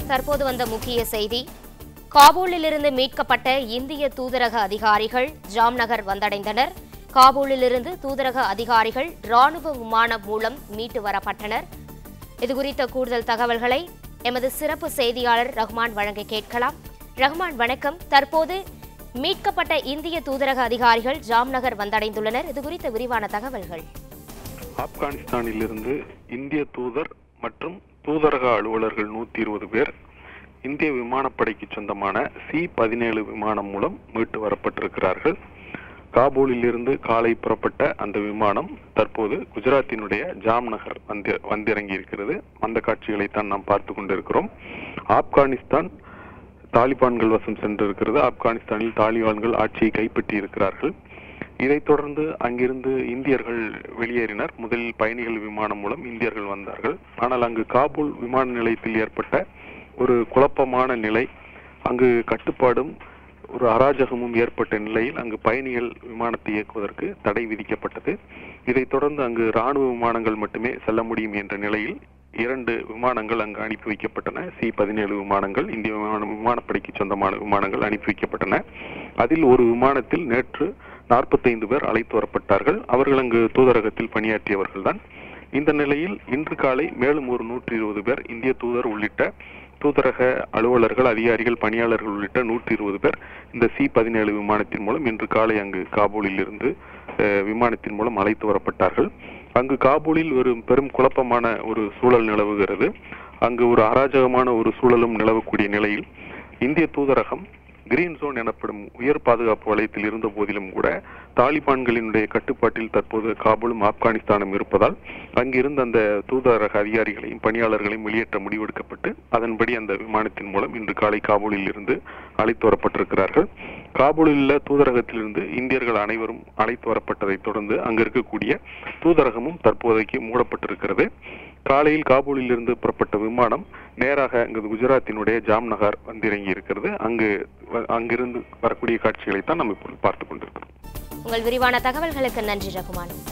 தற்போது வந்த முக்கிய செய்தி காபூலிலிருந்து மீட்கப்பட்ட இந்திய தூதரக அதிகாரிகள் ஜாம்நகர் வந்தடைந்தனர் காபூலிலிருந்து தூதரக அதிகாரிகள் ராணுவ விமானம் மூலம் மீட்டு வரப்பட்டனர் இதுகுறித்த கூடுதல் தகவல்களை எமது சிறப்பு செய்தியாளர் ரஹ்மான் வழங்க கேட்கலாம் ரஹ்மான் வணக்கம் தற்போது மீட்கப்பட்ட இந்திய தூதரக அதிகாரிகள் ஜாம்நகர் வந்தடைந்துள்ளனர் இதுகுறித்த விரிவான தகவல்கள் ஆப்கானிஸ்தானிலிருந்து இந்திய தூதர் மற்றும் தூதரக அலுவலர்கள் நூத்தி இருபது பேர் இந்திய விமானப்படைக்கு சொந்தமான சி பதினேழு விமானம் மூலம் மீட்டு வரப்பட்டிருக்கிறார்கள் காபூலில் இருந்து காலை புறப்பட்ட அந்த விமானம் தற்போது குஜராத்தினுடைய ஜாம்நகர் வந்து வந்திறங்கி இருக்கிறது அந்த காட்சிகளைத்தான் நாம் பார்த்து கொண்டிருக்கிறோம் ஆப்கானிஸ்தான் தாலிபான்கள் வசம் சென்றிருக்கிறது ஆப்கானிஸ்தானில் தாலிபான்கள் ஆட்சியை கைப்பற்றி இருக்கிறார்கள் இதைத் தொடர்ந்து அங்கிருந்து இந்தியர்கள் வெளியேறினர் முதலில் பயணிகள் விமானம் மூலம் இந்தியர்கள் வந்தார்கள் ஆனால் அங்கு காபூல் விமான நிலையத்தில் ஏற்பட்ட ஒரு குழப்பமான நிலை அங்கு கட்டுப்பாடும் ஒரு அராஜகமும் ஏற்பட்ட நிலையில் அங்கு பயணிகள் விமானத்தை இயக்குவதற்கு தடை விதிக்கப்பட்டது இதைத் தொடர்ந்து அங்கு ராணுவ விமானங்கள் மட்டுமே செல்ல முடியும் என்ற நிலையில் இரண்டு விமானங்கள் அங்கு அனுப்பி வைக்கப்பட்டன சி பதினேழு விமானங்கள் இந்திய விமான விமானப்படைக்கு சொந்தமான விமானங்கள் அனுப்பி வைக்கப்பட்டன அதில் ஒரு விமானத்தில் நேற்று நாற்பத்தைந்து பேர் அழைத்து வரப்பட்டார்கள் அவர்கள் அங்கு தூதரகத்தில் பணியாற்றியவர்கள்தான் இந்த நிலையில் இன்று காலை மேலும் ஒரு நூற்றி இருபது பேர் இந்திய தூதர் உள்ளிட்ட தூதரக அலுவலர்கள் அதிகாரிகள் பணியாளர்கள் உள்ளிட்ட நூற்றி இருபது பேர் இந்த சி பதினேழு விமானத்தின் மூலம் இன்று காலை அங்கு காபூலில் இருந்து அஹ், விமானத்தின் மூலம் அழைத்து வரப்பட்டார்கள் அங்கு காபூலில் ஒரு பெரும் குழப்பமான ஒரு சூழல் நிலவுகிறது அங்கு ஒரு அராஜகமான ஒரு சூழலும் நிலவக்கூடிய நிலையில் இந்திய தூதரகம் கிரீன் ஜோன் எனப்படும் உயர் பாதுகாப்பு வலயத்தில் இருந்த போதிலும் கூட தாலிபான்களினுடைய கட்டுப்பாட்டில் தற்போது காபூலும் ஆப்கானிஸ்தானும் இருப்பதால் அங்கிருந்த அந்த தூதரக அதிகாரிகளையும் பணியாளர்களையும் வெளியேற்ற முடிவெடுக்கப்பட்டு அதன்படி அந்த விமானத்தின் மூலம் இன்று காலை காபூலில் இருந்து அழைத்து வரப்பட்டிருக்கிறார்கள் காபூலில் உள்ள தூதரகத்திலிருந்து இந்தியர்கள் அனைவரும் அழைத்து வரப்பட்டதை தொடர்ந்து அங்கு இருக்கக்கூடிய தூதரகமும் தற்போதைக்கு மூடப்பட்டிருக்கிறது காலையில் காபூலில் இருந்து புறப்பட்ட விமானம் நேராக அங்கு குஜராத்தினுடைய ஜாம்நகர் வந்திறங்கி இருக்கிறது அங்கு வ- அங்கிருந்து வரக்கூடிய காட்சிகளைத்தான் நம்ம இப்பொழுது பார்த்து கொண்டிருக்கிறோம் உங்கள் விரிவான தகவல்களுக்கு நன்றி ரகுமான்